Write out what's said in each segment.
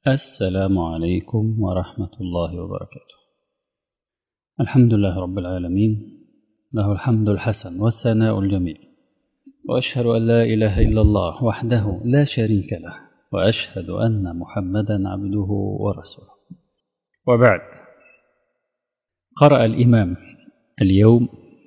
السلام عليكم ورحمة الله وبركاته الحمد لله رب العالمين له الحمد الحسن والثناء الجميل وأشهد أن لا إله إلا الله وحده لا شريك له وأشهد أن محمدا عبده ورسوله وبعد قرأ الإمام اليوم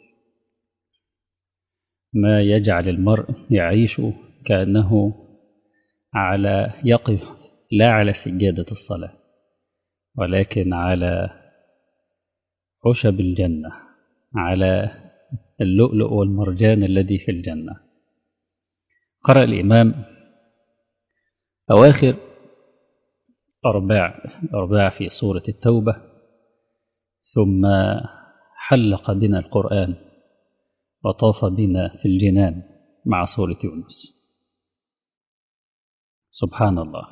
ما يجعل المرء يعيش كأنه على يقف لا على سجادة الصلاة ولكن على عشب الجنة على اللؤلؤ والمرجان الذي في الجنة قرأ الإمام أواخر أرباع أرباع في سورة التوبة ثم حلق بنا القرآن وطاف بنا في الجنان مع سورة يونس سبحان الله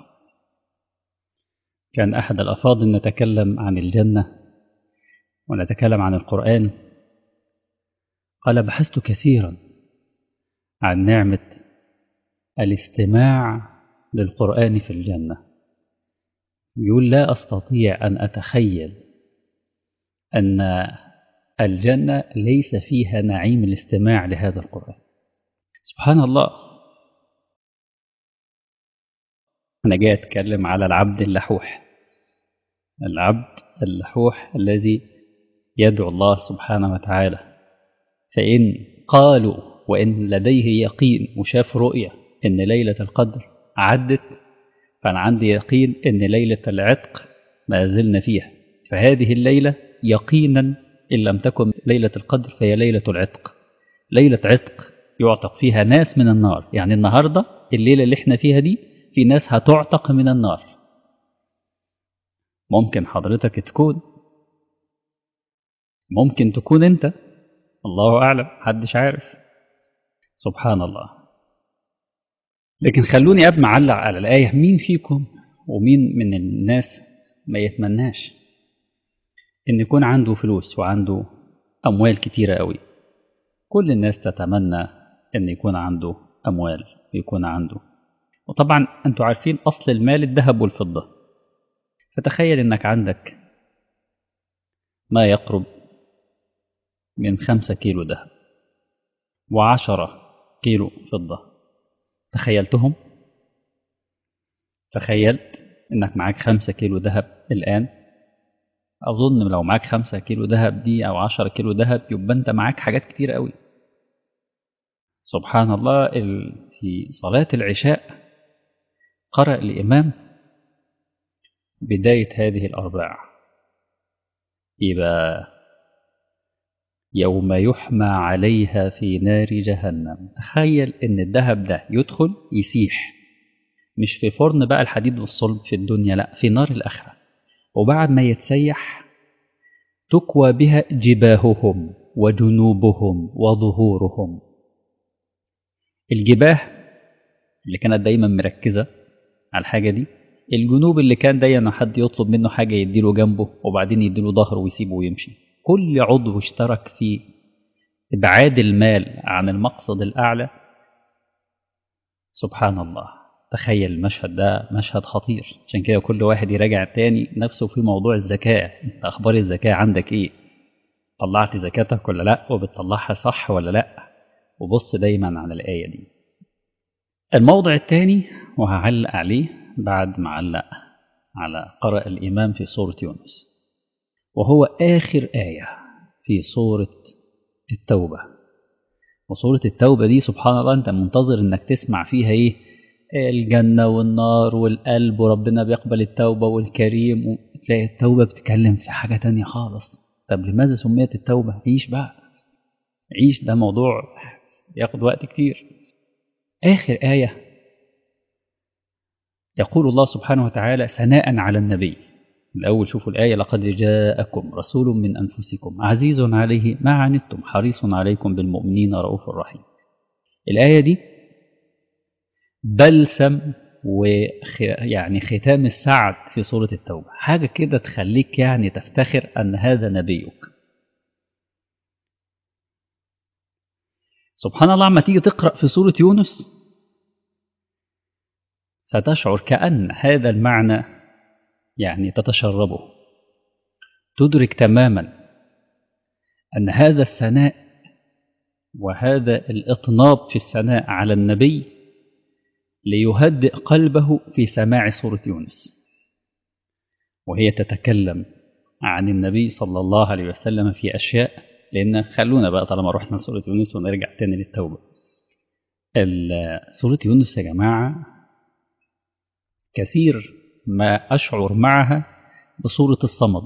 كان أحد الأفاضل نتكلم عن الجنة ونتكلم عن القرآن قال بحثت كثيرا عن نعمة الاستماع للقرآن في الجنة يقول لا أستطيع أن أتخيل أن الجنة ليس فيها نعيم الاستماع لهذا القرآن سبحان الله أنا جاي أتكلم على العبد اللحوح العبد اللحوح الذي يدعو الله سبحانه وتعالى فإن قالوا وإن لديه يقين وشاف رؤية إن ليلة القدر عدت فأنا عندي يقين إن ليلة العتق ما زلنا فيها فهذه الليلة يقينا إن لم تكن ليلة القدر فهي ليلة العتق ليلة عتق يعتق فيها ناس من النار يعني النهاردة الليلة اللي احنا فيها دي في ناس هتعتق من النار ممكن حضرتك تكون ممكن تكون انت الله اعلم محدش عارف سبحان الله لكن خلوني اب معلق على الايه مين فيكم ومين من الناس ما يتمناش ان يكون عنده فلوس وعنده اموال كتيره قوي كل الناس تتمنى ان يكون عنده اموال ويكون عنده وطبعا انتوا عارفين اصل المال الذهب والفضه فتخيل انك عندك ما يقرب من خمسة كيلو ذهب وعشرة كيلو فضة تخيلتهم تخيلت انك معاك خمسة كيلو ذهب الآن أظن لو معاك خمسة كيلو ذهب دي أو عشرة كيلو ذهب يبقى أنت معاك حاجات كتير قوي سبحان الله في صلاة العشاء قرأ الإمام بداية هذه الأرباع يبقى يوم يحمى عليها في نار جهنم تخيل ان الذهب ده يدخل يسيح مش في فرن بقى الحديد والصلب في الدنيا لا في نار الآخرة وبعد ما يتسيح تكوى بها جباههم وجنوبهم وظهورهم الجباه اللي كانت دايما مركزة على الحاجة دي الجنوب اللي كان دايما حد يطلب منه حاجة يديله جنبه وبعدين يديله ظهره ويسيبه ويمشي كل عضو اشترك في إبعاد المال عن المقصد الأعلى سبحان الله تخيل المشهد ده مشهد خطير عشان كده كل واحد يراجع تاني نفسه في موضوع الزكاة انت أخبار الزكاة عندك إيه طلعت زكاتك ولا لأ وبتطلعها صح ولا لأ وبص دايما على الآية دي الموضع الثاني وهعلق عليه بعد ما علق على قرأ الإمام في سورة يونس وهو آخر آية في سورة التوبة وسورة التوبة دي سبحان الله أنت منتظر أنك تسمع فيها إيه الجنة والنار والقلب وربنا بيقبل التوبة والكريم وتلاقي التوبة بتتكلم في حاجة تانية خالص طب لماذا سميت التوبة عيش بقى عيش ده موضوع ياخد وقت كتير آخر آية يقول الله سبحانه وتعالى ثناء على النبي الأول شوفوا الآية لقد جاءكم رسول من أنفسكم عزيز عليه ما عنتم حريص عليكم بالمؤمنين رؤوف رحيم الآية دي بلسم ويعني ختام السعد في سورة التوبة حاجة كده تخليك يعني تفتخر أن هذا نبيك سبحان الله لما تيجي تقرأ في سورة يونس ستشعر كأن هذا المعنى يعني تتشربه تدرك تماما أن هذا الثناء وهذا الإطناب في الثناء على النبي ليهدئ قلبه في سماع سورة يونس وهي تتكلم عن النبي صلى الله عليه وسلم في أشياء لأن خلونا بقى طالما رحنا سورة يونس ونرجع تاني للتوبة سورة يونس يا جماعة كثير ما أشعر معها بصورة الصمد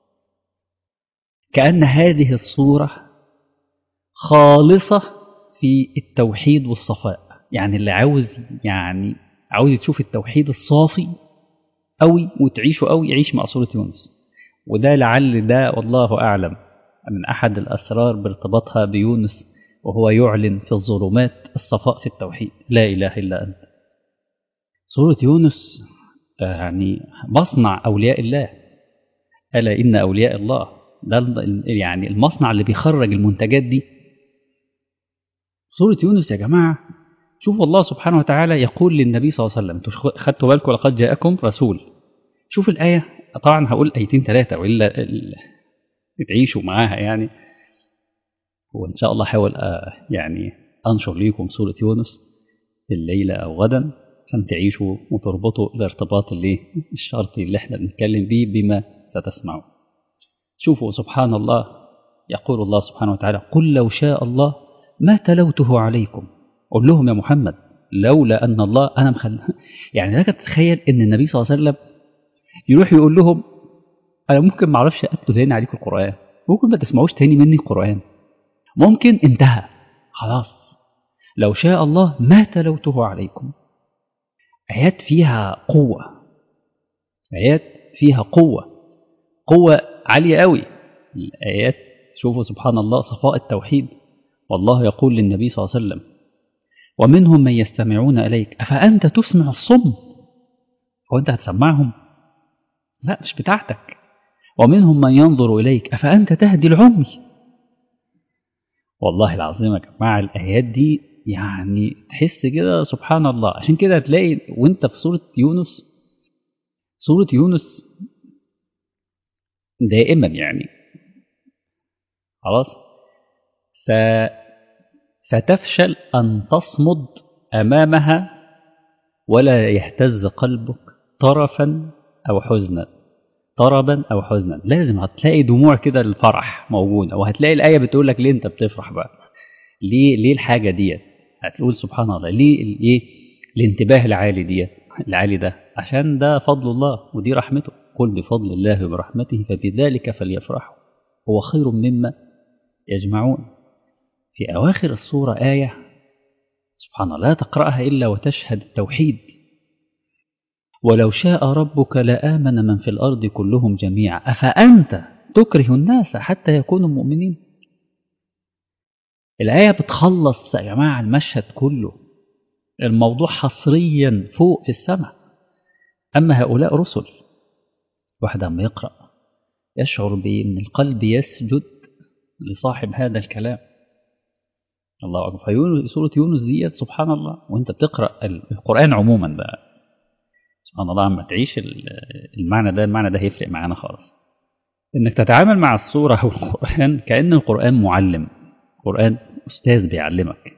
كأن هذه الصورة خالصة في التوحيد والصفاء يعني اللي عاوز يعني عاوز تشوف التوحيد الصافي قوي وتعيشه قوي يعيش مع سورة يونس وده لعل ده والله أعلم من أحد الأسرار بارتباطها بيونس وهو يعلن في الظلمات الصفاء في التوحيد لا إله إلا أنت سورة يونس يعني مصنع أولياء الله ألا إن أولياء الله ده يعني المصنع اللي بيخرج المنتجات دي سورة يونس يا جماعة شوفوا الله سبحانه وتعالى يقول للنبي صلى الله عليه وسلم خدتوا بالكم لقد جاءكم رسول شوف الآية طبعا هقول آيتين ثلاثة وإلا تعيشوا معاها يعني وإن شاء الله حاول يعني أنشر ليكم سورة يونس الليلة أو غدا عشان تعيشوا وتربطوا الارتباط اللي الشرطي اللي احنا بنتكلم بيه بما ستسمعون شوفوا سبحان الله يقول الله سبحانه وتعالى قل لو شاء الله ما تلوته عليكم قل لهم يا محمد لولا أن الله أنا مخل يعني لك تتخيل أن النبي صلى الله عليه وسلم يروح يقول لهم أنا ممكن ما أعرفش أتلو تاني عليكم القرآن ممكن ما تسمعوش تاني مني القرآن ممكن انتهى خلاص لو شاء الله ما تلوته عليكم آيات فيها قوة آيات فيها قوة قوة عالية قوي الآيات شوفوا سبحان الله صفاء التوحيد والله يقول للنبي صلى الله عليه وسلم ومنهم من يستمعون إليك أفأنت تسمع الصم هو أنت هتسمعهم لا مش بتاعتك ومنهم من ينظر إليك أفأنت تهدي العمي والله العظيم يا جماعة الآيات دي يعني تحس كده سبحان الله عشان كده تلاقي وانت في سورة يونس سورة يونس دائما يعني خلاص س... ستفشل أن تصمد أمامها ولا يهتز قلبك طرفا أو حزنا طربا أو حزنا لازم هتلاقي دموع كده الفرح موجودة وهتلاقي الآية بتقول لك ليه أنت بتفرح بقى ليه ليه الحاجة ديت هتقول سبحان الله ليه الايه الانتباه العالي ديت العالي ده عشان ده فضل الله ودي رحمته قل بفضل الله وبرحمته فبذلك فليفرحوا هو خير مما يجمعون في أواخر الصورة آية سبحان الله لا تقرأها إلا وتشهد التوحيد ولو شاء ربك لآمن من في الأرض كلهم جميعا أفأنت تكره الناس حتى يكونوا مؤمنين الآية بتخلص يا جماعة المشهد كله الموضوع حصريا فوق في السماء أما هؤلاء رسل واحد عم يقرأ يشعر بأن القلب يسجد لصاحب هذا الكلام الله أكبر فيونس سورة يونس ديت سبحان الله وأنت بتقرأ القرآن عموما بقى سبحان الله عم تعيش المعنى ده المعنى ده هيفرق معانا خالص انك تتعامل مع الصورة أو القرآن كأن القرآن معلم القرآن أستاذ بيعلمك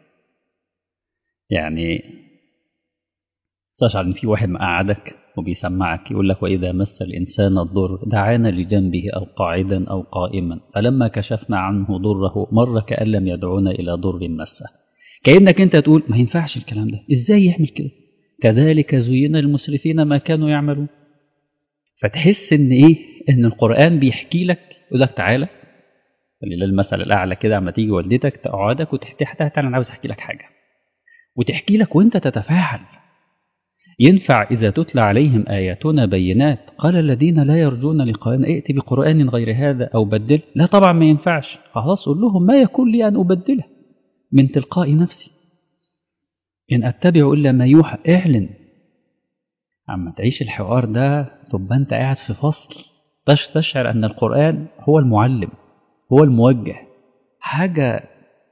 يعني تشعر إن في واحد مقعدك وبيسمعك يقول لك وإذا مس الإنسان الضر دعانا لجنبه أو قاعدا أو قائما فلما كشفنا عنه ضره مر كأن لم يدعونا إلى ضر مسه كأنك أنت تقول ما ينفعش الكلام ده إزاي يعمل كده كذلك زين للمسرفين ما كانوا يعملون فتحس إن إيه إن القرآن بيحكي لك يقول لك تعالى ولله المثل الأعلى كده أما تيجي والدتك تقعدك وتحكي تعالى أنا عاوز أحكي لك حاجة وتحكي لك وأنت تتفاعل ينفع إذا تتلى عليهم آياتنا بينات قال الذين لا يرجون لقاءنا ائت بقرآن غير هذا أو بدله لا طبعا ما ينفعش خلاص قول لهم ما يكون لي أن أبدله من تلقاء نفسي إن أتبع إلا ما يوحى اعلن عما تعيش الحوار ده تبقى أنت قاعد في فصل تشعر أن القرآن هو المعلم هو الموجه حاجة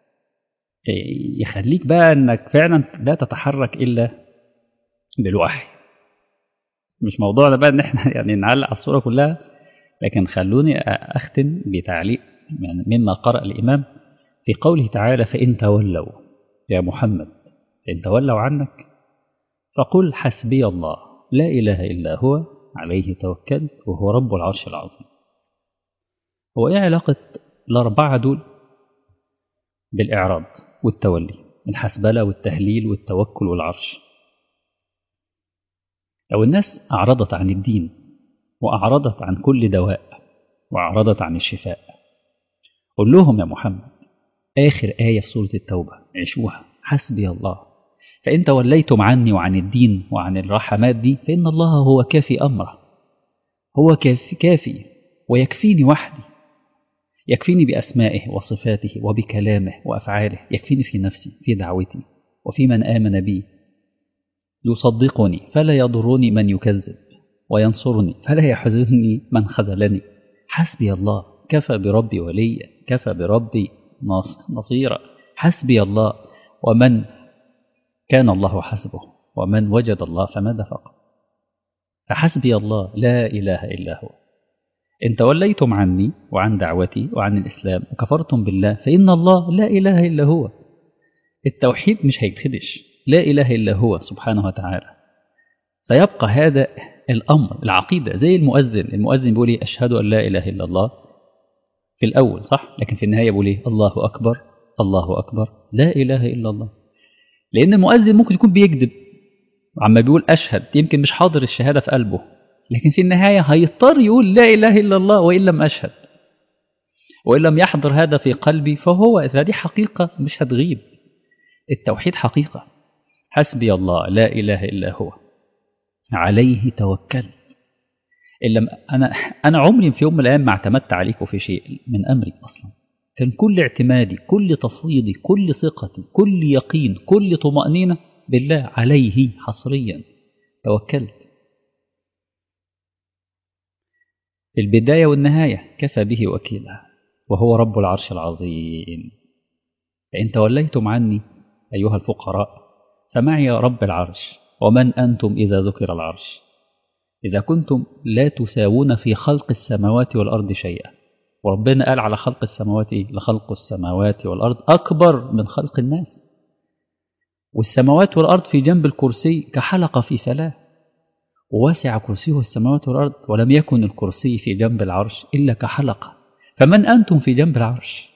يخليك بقى أنك فعلا لا تتحرك إلا بالوحي مش موضوعنا بقى ان احنا يعني نعلق على الصورة كلها لكن خلوني أختم بتعليق يعني مما قرأ الإمام في قوله تعالى فإن تولوا يا محمد فإن تولوا عنك فقل حسبي الله لا إله إلا هو عليه توكلت وهو رب العرش العظيم هو إيه علاقة الأربعة دول بالإعراض والتولي الحسبلة والتهليل والتوكل والعرش لو الناس أعرضت عن الدين وأعرضت عن كل دواء وأعرضت عن الشفاء قل لهم يا محمد آخر آية في سورة التوبة عيشوها حسبي الله فإن توليتم عني وعن الدين وعن الرحمات دي فإن الله هو كافي أمره هو كافي, كافي ويكفيني وحدي يكفيني بأسمائه وصفاته وبكلامه وأفعاله يكفيني في نفسي في دعوتي وفي من آمن بي يصدقني فلا يضرني من يكذب وينصرني فلا يحزنني من خذلني حسبي الله كفى بربي وليا كفى بربي نصيرا حسبي الله ومن كان الله حسبه ومن وجد الله فماذا فقط فحسبي الله لا إله إلا هو إن توليتم عني وعن دعوتي وعن الإسلام وكفرتم بالله فإن الله لا إله إلا هو التوحيد مش هيتخدش لا إله إلا هو سبحانه وتعالى فيبقى هذا الأمر العقيدة زي المؤذن المؤذن بيقول إيه أشهد أن لا إله إلا الله في الأول صح لكن في النهاية بيقول إيه الله أكبر الله أكبر لا إله إلا الله لأن المؤذن ممكن يكون بيكذب عما بيقول أشهد يمكن مش حاضر الشهادة في قلبه لكن في النهاية هيضطر يقول لا إله إلا الله وإن لم أشهد وإن لم يحضر هذا في قلبي فهو هذه حقيقة مش هتغيب التوحيد حقيقة حسبي الله لا إله إلا هو عليه توكلت إلا أنا أنا عمري في يوم من الأيام ما اعتمدت عليكم في شيء من أمري أصلا كان كل اعتمادي كل تفويضي كل ثقتي كل يقين كل طمأنينة بالله عليه حصريا توكلت في البداية والنهاية كفى به وكيلا وهو رب العرش العظيم فإن توليتم عني أيها الفقراء فمعي رب العرش ومن أنتم إذا ذكر العرش إذا كنتم لا تساوون في خلق السماوات والأرض شيئا وربنا قال على خلق السماوات إيه؟ لخلق السماوات والأرض أكبر من خلق الناس والسماوات والأرض في جنب الكرسي كحلقة في فلاة ووسع كرسيه السماوات والأرض ولم يكن الكرسي في جنب العرش إلا كحلقة فمن أنتم في جنب العرش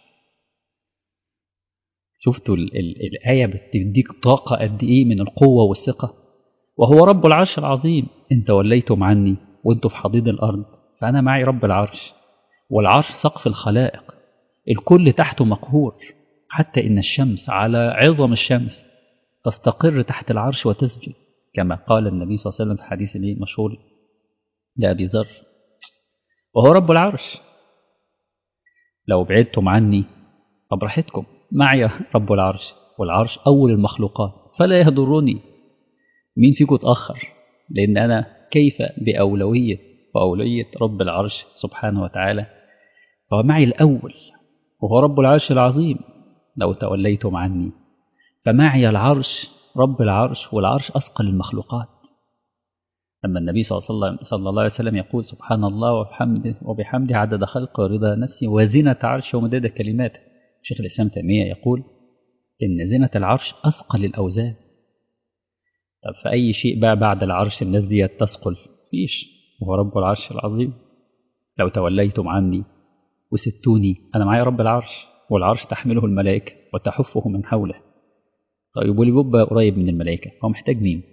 شفتوا ال ال الآية بتديك طاقة قد إيه من القوة والثقة وهو رب العرش العظيم إن توليتم عني وانتم في حضيض الأرض فأنا معي رب العرش والعرش سقف الخلائق الكل تحته مقهور حتى إن الشمس على عظم الشمس تستقر تحت العرش وتسجد كما قال النبي صلى الله عليه وسلم في حديث المشهور لأبي ذر وهو رب العرش لو بعدتم عني فبراحتكم معي رب العرش والعرش أول المخلوقات فلا يهضرني مين فيكم اتأخر لأن أنا كيف بأولوية وأولوية رب العرش سبحانه وتعالى فهو معي الأول وهو رب العرش العظيم لو توليتم عني فمعي العرش رب العرش والعرش أثقل المخلوقات لما النبي صلى الله, صلى الله عليه وسلم يقول سبحان الله وبحمده, وبحمده عدد خلق ورضا نفسي وزنة عرشه ومداد كلماته شيخ الإسلام تيمية يقول إن زنة العرش أثقل الأوزان طب في أي شيء بقى بعد العرش الناس دي تثقل فيش وهو رب العرش العظيم لو توليتم عني وستوني أنا معايا رب العرش والعرش تحمله الملائكة وتحفه من حوله طيب واللي بيبقى قريب من الملائكة هو محتاج مين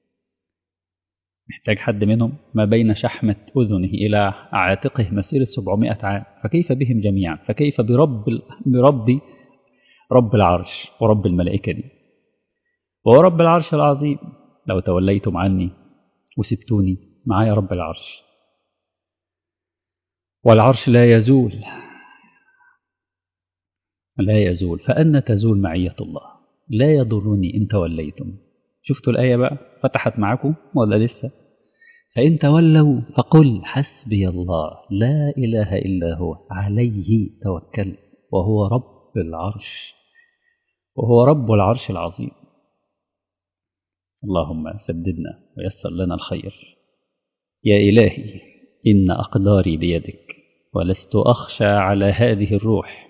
محتاج حد منهم ما بين شحمة أذنه إلى عاتقه مسيرة 700 عام فكيف بهم جميعا فكيف برب بربي رب العرش ورب الملائكة دي وهو رب العرش العظيم لو توليتم عني وسبتوني معايا رب العرش والعرش لا يزول لا يزول فأن تزول معية الله لا يضرني إن توليتم شفتوا الآية بقى فتحت معكم ولا لسه فإن تولوا فقل حسبي الله لا إله إلا هو عليه توكل وهو رب العرش وهو رب العرش العظيم اللهم سددنا ويسر لنا الخير يا إلهي إن أقداري بيدك ولست أخشى على هذه الروح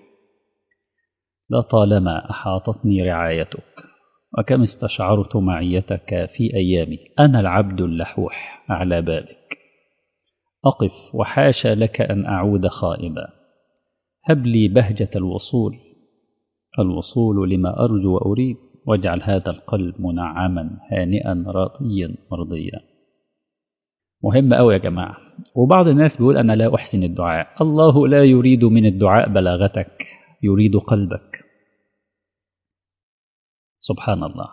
لطالما أحاطتني رعايتك وكم استشعرت معيتك في أيامي أنا العبد اللحوح على بابك أقف وحاشا لك أن أعود خائبا هب لي بهجة الوصول الوصول لما أرجو وأريد واجعل هذا القلب منعما هانئا راضيا مرضيا مهم أوي يا جماعة وبعض الناس بيقول أنا لا أحسن الدعاء الله لا يريد من الدعاء بلاغتك يريد قلبك سبحان الله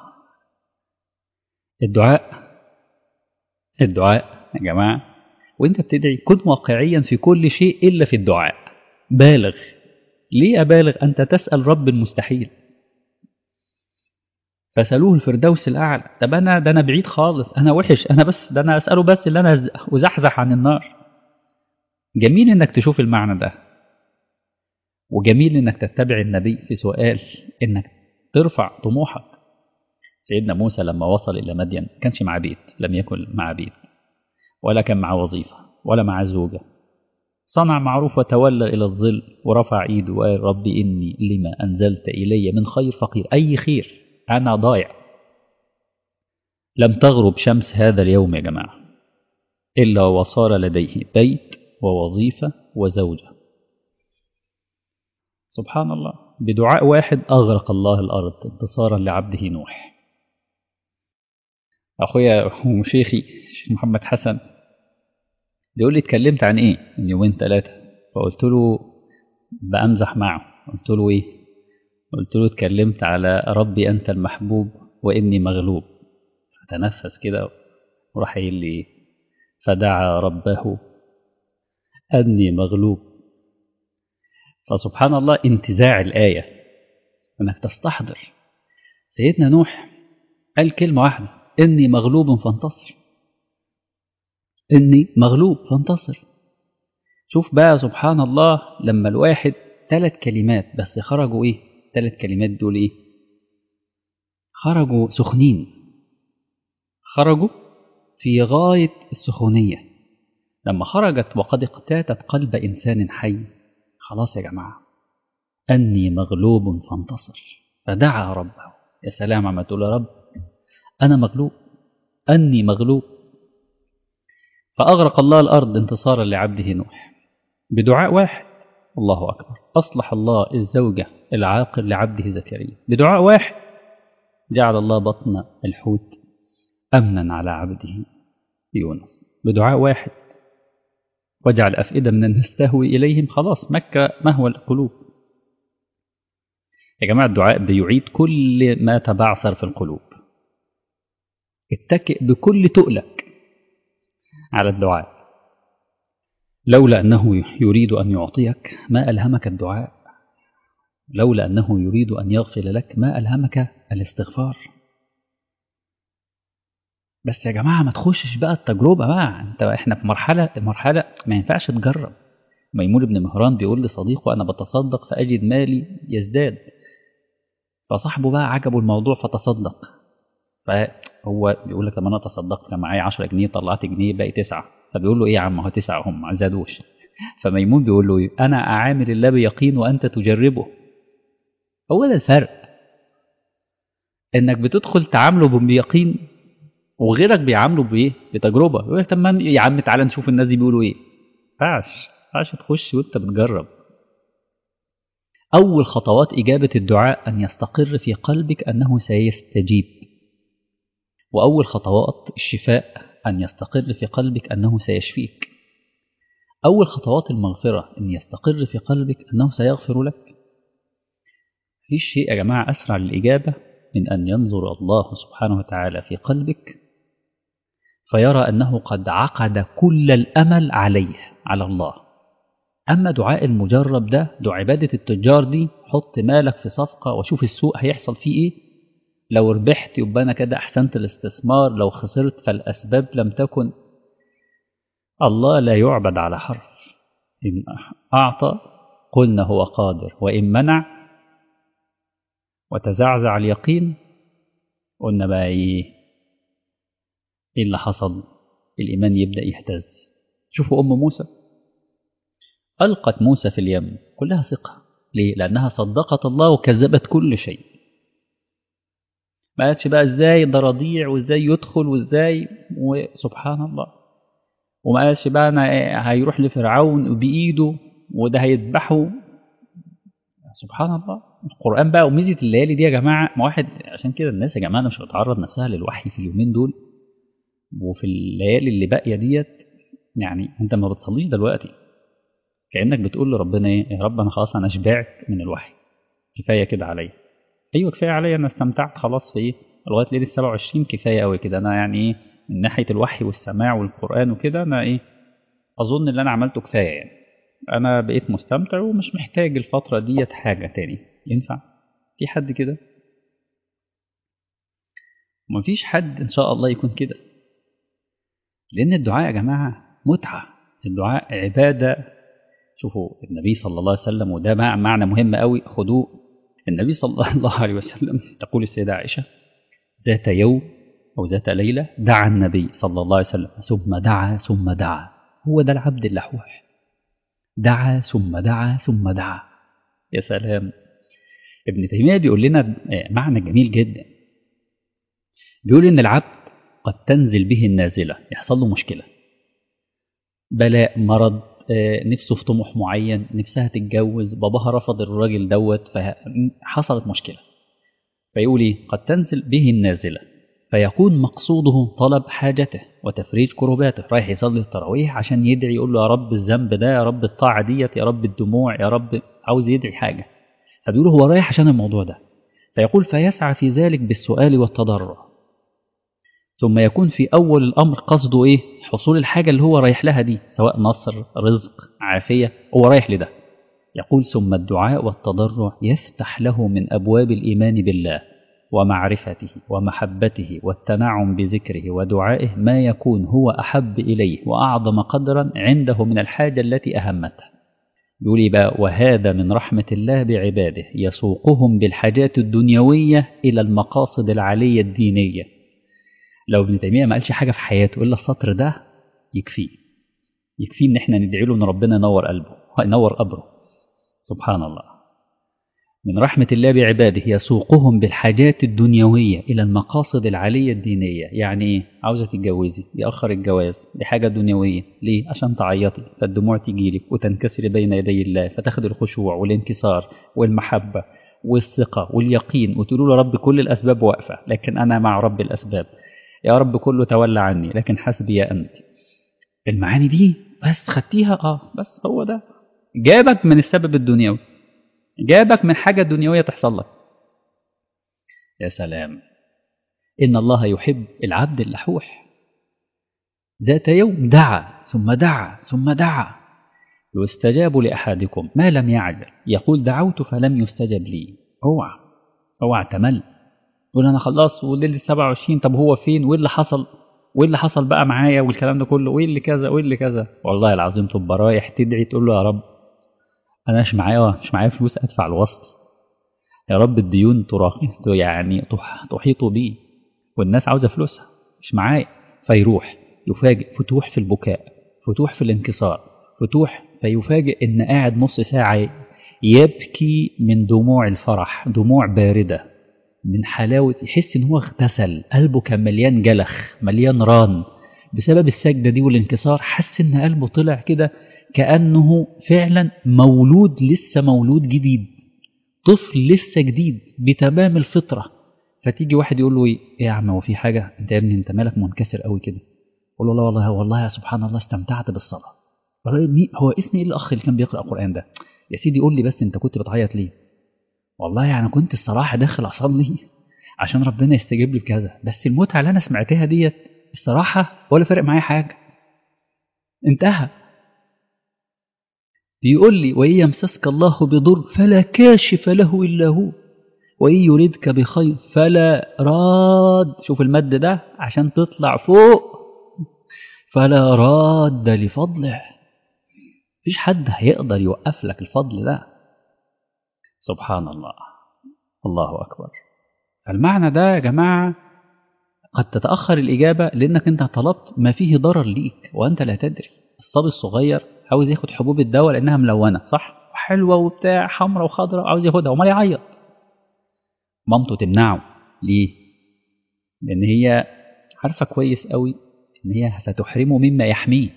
الدعاء الدعاء يا جماعة وانت بتدعي كن واقعيا في كل شيء إلا في الدعاء بالغ ليه أبالغ أنت تسأل رب المستحيل فسألوه الفردوس الأعلى طب أنا ده أنا بعيد خالص أنا وحش أنا بس ده أنا أسأله بس اللي أنا أزحزح عن النار جميل إنك تشوف المعنى ده وجميل إنك تتبع النبي في سؤال إنك ترفع طموحك سيدنا موسى لما وصل إلى مدين كانش مع بيت لم يكن مع بيت ولا كان مع وظيفة ولا مع زوجة صنع معروف وتولى إلى الظل ورفع إيده وقال ربي إني لما أنزلت إلي من خير فقير أي خير أنا ضايع لم تغرب شمس هذا اليوم يا جماعة إلا وصار لديه بيت ووظيفة وزوجة سبحان الله بدعاء واحد أغرق الله الأرض انتصارا لعبده نوح أخويا وشيخي الشيخ محمد حسن بيقول لي اتكلمت عن إيه من يومين ثلاثة فقلت له بأمزح معه قلت له إيه قلت له اتكلمت على ربي أنت المحبوب وإني مغلوب فتنفس كده وراح قايل لي فدعا ربه أني مغلوب فسبحان الله انتزاع الآية أنك تستحضر سيدنا نوح قال كلمة واحدة إني مغلوب فانتصر إني مغلوب فانتصر شوف بقى سبحان الله لما الواحد ثلاث كلمات بس خرجوا إيه ثلاث كلمات دول إيه خرجوا سخنين خرجوا في غاية السخونية لما خرجت وقد اقتاتت قلب إنسان حي خلاص يا جماعة أني مغلوب فانتصر فدعا ربه يا سلام عما تقول يا رب أنا مغلوب أني مغلوب فأغرق الله الأرض انتصارا لعبده نوح بدعاء واحد الله أكبر أصلح الله الزوجة العاقل لعبده زكريا بدعاء واحد جعل الله بطن الحوت أمنا على عبده يونس بدعاء واحد واجعل أفئدة من الناس تهوي إليهم خلاص مكة مهوى القلوب يا جماعة الدعاء بيعيد كل ما تبعثر في القلوب اتكئ بكل تؤلك على الدعاء لولا أنه يريد أن يعطيك ما ألهمك الدعاء لولا أنه يريد أن يغفر لك ما ألهمك الاستغفار بس يا جماعة ما تخشش بقى التجربة بقى انت احنا في مرحلة مرحلة ما ينفعش تجرب ميمون بن مهران بيقول لصديقه أنا بتصدق فأجد مالي يزداد فصاحبه بقى عجبه الموضوع فتصدق فهو بيقول لك لما أنا تصدقت كان معايا 10 جنيه طلعت جنيه باقي تسعة فبيقول له إيه يا عم هو تسعة هم ما زادوش فميمون بيقول له إيه أنا أعامل الله بيقين وأنت تجربه هو ده الفرق إنك بتدخل تعامله بيقين وغيرك بيعامله بايه بتجربه يقول لك طب ما يا عم تعالى نشوف الناس دي بيقولوا ايه ما ينفعش ما ينفعش تخش وانت بتجرب اول خطوات اجابه الدعاء ان يستقر في قلبك انه سيستجيب واول خطوات الشفاء ان يستقر في قلبك انه سيشفيك اول خطوات المغفره ان يستقر في قلبك انه سيغفر لك مفيش شيء يا جماعه اسرع للاجابه من ان ينظر الله سبحانه وتعالى في قلبك فيرى أنه قد عقد كل الأمل عليه على الله أما دعاء المجرب ده دعاء عبادة التجار دي حط مالك في صفقة وشوف السوق هيحصل فيه إيه لو ربحت يبقى أنا كده أحسنت الاستثمار لو خسرت فالأسباب لم تكن الله لا يعبد على حرف إن أعطى قلنا هو قادر وإن منع وتزعزع اليقين قلنا بقى إيه ايه اللي حصل الإيمان يبدأ يهتز شوفوا أم موسى ألقت موسى في اليم كلها ثقة ليه؟ لأنها صدقت الله وكذبت كل شيء ما قالتش بقى ازاي ده رضيع وازاي يدخل وازاي وسبحان الله وما قالش بقى انا هيروح لفرعون بايده وده هيذبحه سبحان الله القران بقى وميزه الليالي دي يا جماعه ما واحد عشان كده الناس يا جماعه مش بتعرض نفسها للوحي في اليومين دول وفي الليالي اللي باقيه ديت يعني انت ما بتصليش دلوقتي كانك بتقول لربنا ايه يا رب انا خلاص انا شبعت من الوحي كفايه كده عليا ايوه كفايه عليا انا استمتعت خلاص في ايه لغايه ليله 27 كفايه قوي كده انا يعني ايه من ناحيه الوحي والسماع والقران وكده انا ايه اظن اللي انا عملته كفايه يعني انا بقيت مستمتع ومش محتاج الفتره ديت حاجه تاني ينفع في حد كده ومفيش حد ان شاء الله يكون كده لان الدعاء يا جماعه متعه الدعاء عباده شوفوا النبي صلى الله عليه وسلم وده معنى مهم قوي خدوه النبي صلى الله عليه وسلم تقول السيدة عائشة ذات يوم أو ذات ليلة دعا النبي صلى الله عليه وسلم ثم دعا ثم دعا هو ده العبد اللحوح دعا ثم دعا ثم دعا يا سلام ابن تيمية بيقول لنا معنى جميل جدا بيقول إن العبد قد تنزل به النازلة يحصل له مشكلة بلاء مرض نفسه في طموح معين نفسها تتجوز باباها رفض الراجل دوت فحصلت مشكلة فيقول ايه قد تنزل به النازلة فيكون مقصوده طلب حاجته وتفريج كرباته رايح يصلي التراويح عشان يدعي يقول له يا رب الذنب ده يا رب الطاعة ديت يا رب الدموع يا رب عاوز يدعي حاجة فبيقول هو رايح عشان الموضوع ده فيقول فيسعى في ذلك بالسؤال والتضرع ثم يكون في أول الأمر قصده إيه؟ حصول الحاجة اللي هو رايح لها دي سواء نصر رزق عافية هو رايح لده يقول ثم الدعاء والتضرع يفتح له من أبواب الإيمان بالله ومعرفته ومحبته والتنعم بذكره ودعائه ما يكون هو أحب إليه وأعظم قدرا عنده من الحاجة التي أهمته يقول بقى وهذا من رحمة الله بعباده يسوقهم بالحاجات الدنيوية إلى المقاصد العالية الدينية لو ابن تيمية ما قالش حاجة في حياته إلا السطر ده يكفيه يكفيه إن إحنا ندعي له إن ربنا ينور قلبه ينور قبره سبحان الله من رحمة الله بعباده يسوقهم بالحاجات الدنيوية إلى المقاصد العالية الدينية يعني إيه؟ عاوزة تتجوزي يأخر الجواز دي حاجة دنيوية ليه؟ عشان تعيطي فالدموع تجيلك وتنكسري بين يدي الله فتاخد الخشوع والانكسار والمحبة والثقة واليقين وتقولوا له رب كل الأسباب واقفة لكن أنا مع رب الأسباب يا رب كله تولى عني لكن حسبي يا أنت المعاني دي بس خدتيها اه بس هو ده جابك من السبب الدنيوي جابك من حاجة دنيوية تحصل لك يا سلام إن الله يحب العبد اللحوح ذات يوم دعا ثم دعا ثم دعا يستجاب لأحدكم ما لم يعجل يقول دعوت فلم يستجب لي اوعى اوعى تمل يقول انا خلاص وليله 27 طب هو فين وايه اللي حصل وايه اللي حصل بقى معايا والكلام ده كله وايه اللي كذا وايه اللي كذا والله العظيم تبقى رايح تدعي تقول له يا رب انا مش معايا مش معايا فلوس ادفع الوصل يا رب الديون يعني تحيط بي والناس عاوزه فلوسها مش معايا فيروح يفاجئ فتوح في البكاء فتوح في الانكسار فتوح فيفاجئ ان قاعد نص ساعه يبكي من دموع الفرح دموع بارده من حلاوة يحس إن هو اغتسل قلبه كان مليان جلخ مليان ران بسبب السجدة دي والانكسار حس إن قلبه طلع كده كأنه فعلا مولود لسه مولود جديد طفل لسه جديد بتمام الفطرة فتيجي واحد يقول له ايه يا عم هو في حاجة انت يا ابني انت مالك منكسر قوي كده يقول له لا والله والله يا سبحان الله استمتعت بالصلاة هو اسمي ايه الاخ اللي كان بيقرأ القرآن ده يا سيدي قول لي بس انت كنت بتعيط ليه والله يعني كنت الصراحة داخل أصلي عشان ربنا يستجيب لي بكذا بس المتعة اللي أنا سمعتها ديت الصراحة ولا فارق معايا حاجة انتهى بيقول لي وإن يمسسك الله بضر فلا كاشف له إلا هو وإن يريدك بخير فلا راد شوف المد ده عشان تطلع فوق فلا راد لفضله مفيش حد هيقدر يوقف لك الفضل ده سبحان الله الله أكبر المعنى ده يا جماعة قد تتأخر الإجابة لأنك أنت طلبت ما فيه ضرر ليك وأنت لا تدري الصبي الصغير عاوز ياخد حبوب الدواء لأنها ملونة صح وحلوة وبتاع حمراء وخضراء عاوز ياخدها وما يعيط مامته تمنعه ليه لأن هي عارفة كويس قوي إن هي ستحرمه مما يحميه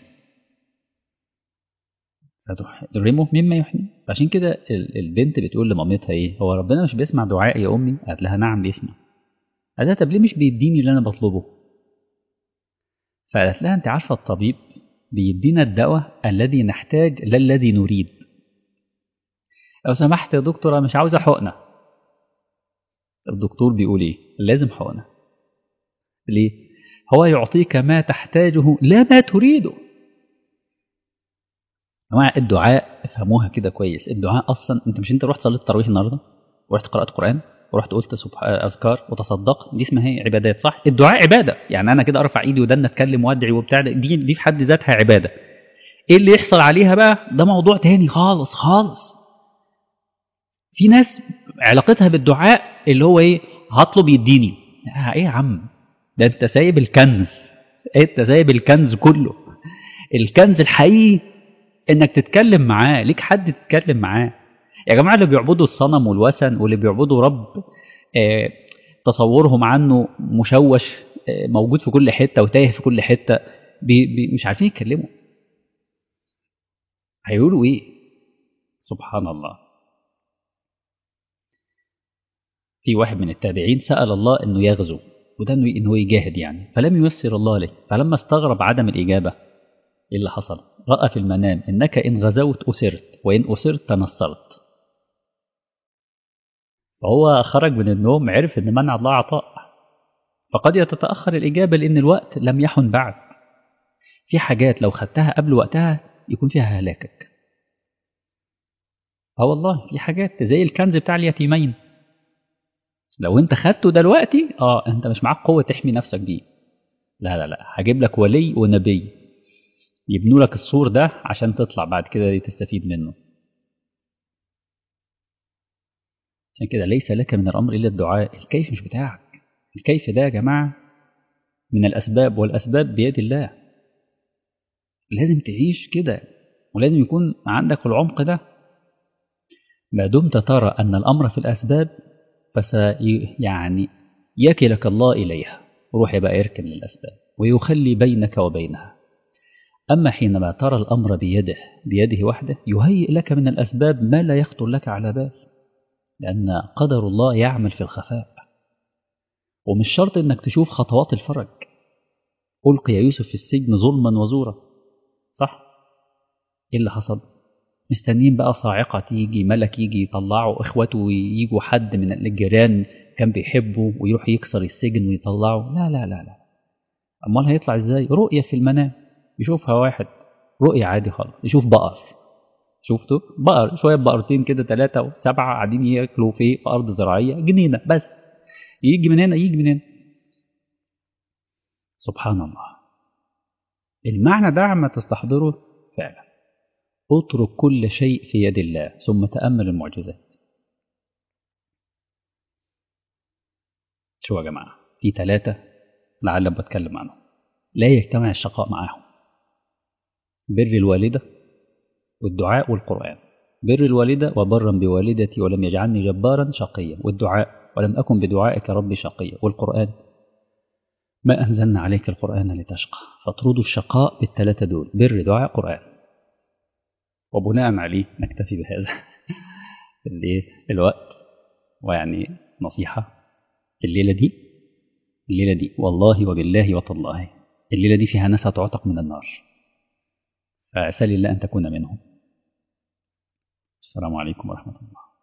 ستحرمه مما يحميه عشان كده البنت بتقول لمامتها إيه هو ربنا مش بيسمع دعاء يا أمي قالت لها نعم بيسمع قالت لها طب ليه مش بيديني اللي أنا بطلبه فقالت لها أنت عارفة الطبيب بيدينا الدواء الذي نحتاج لا الذي نريد لو سمحت يا دكتور أنا مش عاوزة حقنة الدكتور بيقول إيه لازم حقنة ليه هو يعطيك ما تحتاجه لا ما تريده جماعة الدعاء افهموها كده كويس الدعاء أصلا أنت مش أنت رحت صليت التراويح النهاردة ورحت قرأت قرآن ورحت قلت سبح... أذكار وتصدقت دي اسمها هي عبادات صح الدعاء عبادة يعني أنا كده أرفع إيدي ودنا أتكلم وأدعي وبتاع دي دي في حد ذاتها عبادة إيه اللي يحصل عليها بقى ده موضوع تاني خالص خالص في ناس علاقتها بالدعاء اللي هو إيه هطلب يديني إيه يا عم ده أنت سايب الكنز أنت سايب الكنز كله الكنز الحقيقي إنك تتكلم معاه ليك حد تتكلم معاه يا جماعة اللي بيعبدوا الصنم والوثن واللي بيعبدوا رب آه تصورهم عنه مشوش آه موجود في كل حتة وتايه في كل حتة بي بي مش عارفين يتكلموا هيقولوا ايه سبحان الله في واحد من التابعين سأل الله انه يغزو وده انه يجاهد يعني فلم ييسر الله له فلما استغرب عدم الإجابة ايه اللي حصل رأى في المنام انك ان غزوت أسرت وإن أسرت تنصرت فهو خرج من النوم عرف ان منع الله عطاء فقد يتتأخر الإجابة لأن الوقت لم يحن بعد في حاجات لو خدتها قبل وقتها يكون فيها هلاكك اه والله في حاجات زي الكنز بتاع اليتيمين لو انت خدته دلوقتي اه انت مش معاك قوة تحمي نفسك بيه لا لا لا هجيب لك ولي ونبي يبنوا لك السور ده عشان تطلع بعد كده تستفيد منه عشان كده ليس لك من الأمر إلا الدعاء الكيف مش بتاعك الكيف ده يا جماعة من الأسباب والأسباب بيد الله لازم تعيش كده ولازم يكون عندك العمق ده ما دمت ترى أن الأمر في الأسباب فسي يعني يكلك الله إليها روح بقى يركن للأسباب ويخلي بينك وبينها أما حينما ترى الأمر بيده بيده وحده يهيئ لك من الأسباب ما لا يخطر لك على بال لأن قدر الله يعمل في الخفاء ومش شرط أنك تشوف خطوات الفرج ألقي يوسف في السجن ظلما وزورا صح؟ إيه اللي حصل؟ مستنيين بقى صاعقة تيجي ملك يجي يطلعه إخوته ويجوا حد من الجيران كان بيحبه ويروح يكسر السجن ويطلعه لا لا لا لا أمال هيطلع إزاي؟ رؤية في المنام يشوفها واحد رؤية عادي خالص يشوف بقر شفتوا بقر شوية بقرتين كده ثلاثة وسبعة قاعدين ياكلوا في في أرض زراعية جنينة بس يجي من هنا يجي من هنا سبحان الله المعنى ده عما تستحضره فعلا اترك كل شيء في يد الله ثم تأمل المعجزات شو يا جماعة في ثلاثة لعل بتكلم عنهم لا يجتمع الشقاء معاهم بر الوالدة والدعاء والقرآن بر الوالدة وبرا بوالدتي ولم يجعلني جبارا شقيا والدعاء ولم أكن بدعائك ربي شقيا والقرآن ما أنزلنا عليك القرآن لتشقى فاطردوا الشقاء بالثلاثة دول بر دعاء قرآن وبناء عليه نكتفي بهذا الوقت ويعني نصيحة الليلة دي الليلة دي والله وبالله وتالله الليلة دي فيها ناس هتعتق من النار فأسأل الله أن تكون منهم السلام عليكم ورحمة الله